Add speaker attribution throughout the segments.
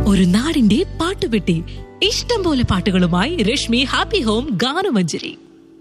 Speaker 1: ഒരു നാടിന്റെ പാട്ടുപെട്ടി ഇഷ്ടം പോലെ പാട്ടുകളുമായി രശ്മി ഹാപ്പി ഹോം ഗാനമഞ്ജരി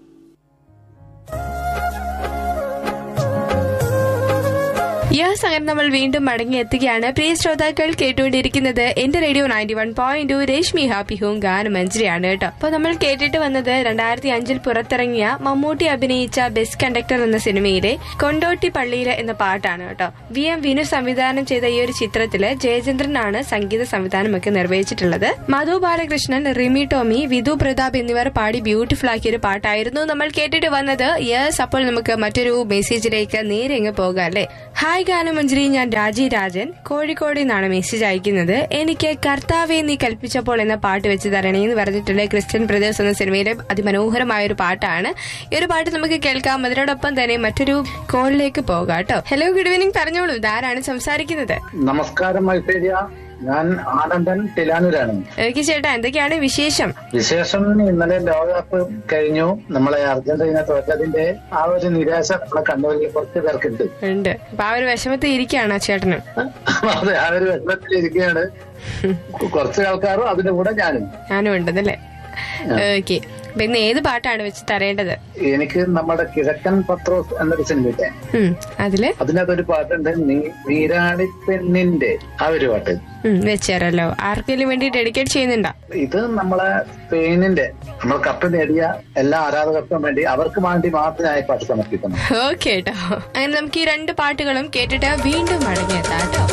Speaker 2: യെസ് അങ്ങനെ നമ്മൾ വീണ്ടും മടങ്ങി എത്തുകയാണ് പ്രിയ ശ്രോതാക്കൾ കേട്ടുകൊണ്ടിരിക്കുന്നത് എന്റെ radio ninety one point Reshmi happy home ഗാനമഞ്ജരിയാണ് കേട്ടോ അപ്പൊ നമ്മൾ കേട്ടിട്ട് വന്നത് രണ്ടായിരത്തി അഞ്ചിൽ പുറത്തിറങ്ങിയ മമ്മൂട്ടി അഭിനയിച്ച ബെസ്റ്റ് കണ്ടക്ടർ എന്ന സിനിമയിലെ കൊണ്ടോട്ടി പള്ളിയിലെ എന്ന പാട്ടാണ് കേട്ടോ വി എം വിനു സംവിധാനം ചെയ്ത ഈ ഒരു ചിത്രത്തില് ജയചന്ദ്രനാണ് സംഗീത സംവിധാനമൊക്കെ നിർവഹിച്ചിട്ടുള്ളത് മധു ബാലകൃഷ്ണൻ റിമി ടോമി വിധു പ്രതാപ് എന്നിവർ പാടി ബ്യൂട്ടിഫുൾ ആക്കിയ ഒരു പാട്ടായിരുന്നു നമ്മൾ കേട്ടിട്ട് വന്നത് യെസ് അപ്പോൾ നമുക്ക് മറ്റൊരു മെസ്സേജിലേക്ക് നേരെ അങ്ങ് പോകാം അല്ലേ ഹായ് ഗാനമഞ്ജരി ഞാൻ രാജി രാജൻ കോഴിക്കോട് നിന്നാണ് മെസ്സേജ് അയക്കുന്നത് എനിക്ക് കർത്താവെ നീ കൽപ്പിച്ചപ്പോൾ എന്ന പാട്ട് വെച്ച് തരണേ എന്ന് പറഞ്ഞിട്ടുണ്ട് ക്രിസ്ത്യൻ ബ്രദേഴ്സ് എന്ന സിനിമയിലെ അതിമനോഹരമായ ഒരു പാട്ടാണ് ഈ ഒരു പാട്ട് നമുക്ക് കേൾക്കാം അതിനോടൊപ്പം തന്നെ മറ്റൊരു കോളിലേക്ക് പോകാം കേട്ടോ ഹലോ ഗുഡ് ഈവനിങ് പറഞ്ഞോളൂ ഇതാരാണ് സംസാരിക്കുന്നത്
Speaker 3: നമസ്കാരം മൈസേരിയ ഞാൻ ആനന്ദൻ തിലാനൂരാണ്
Speaker 2: ഓക്കെ ചേട്ടാ എന്തൊക്കെയാണ് വിശേഷം
Speaker 3: വിശേഷം ഇന്നലെ ലോകകപ്പ് കഴിഞ്ഞു നമ്മളെ അർജന്റീന തോറ്റതിന്റെ ആ ഒരു നിരാശ നമ്മളെ കണ്ണൂരിൽ കുറച്ച് പേർക്കുണ്ട്
Speaker 2: ഉണ്ട് അപ്പൊ ആ ഒരു വിഷമത്തിൽ ഇരിക്കുകയാണോ ചേട്ടന്
Speaker 3: അതെ ആ ഒരു വിഷമത്തിലിരിക്കുകയാണ് കുറച്ച് ആൾക്കാരും അതിന്റെ കൂടെ ഞാനും
Speaker 2: ഞാനും ഉണ്ടെന്നല്ലേ ഓക്കെ അപ്പൊ ഇന്ന് ഏത് പാട്ടാണ് വെച്ച് തരേണ്ടത്
Speaker 3: എനിക്ക് നമ്മുടെ കിഴക്കൻ പത്രോസ് എന്നൊരു സിനിമയില്ലേ
Speaker 2: ഉം, അതില്
Speaker 3: അതിനകത്തൊരു പാട്ടുണ്ട് നീ- നീരാളി പെണ്ണിന്റെ ആ ഒരു പാട്ട്
Speaker 2: ഉം, വെച്ചേരല്ലോ ആർക്കെങ്കിലും വേണ്ടി ഡെഡിക്കേറ്റ് ചെയ്യുന്നുണ്ടോ
Speaker 3: ഇത് നമ്മളെ സ്പെയിനിന്റെ നമ്മൾ കപ്പ് നേടിയ എല്ലാ ആരാധകർക്കും വേണ്ടി അവർക്ക് വേണ്ടി മാത്രമായി പാട്ട് സമർപ്പിക്കുന്നു
Speaker 2: ഓക്കെ കേട്ടോ അങ്ങനെ നമുക്ക് ഈ രണ്ട് പാട്ടുകളും കേട്ടിട്ട് വീണ്ടും മടങ്ങിയെത്താം കേട്ടോ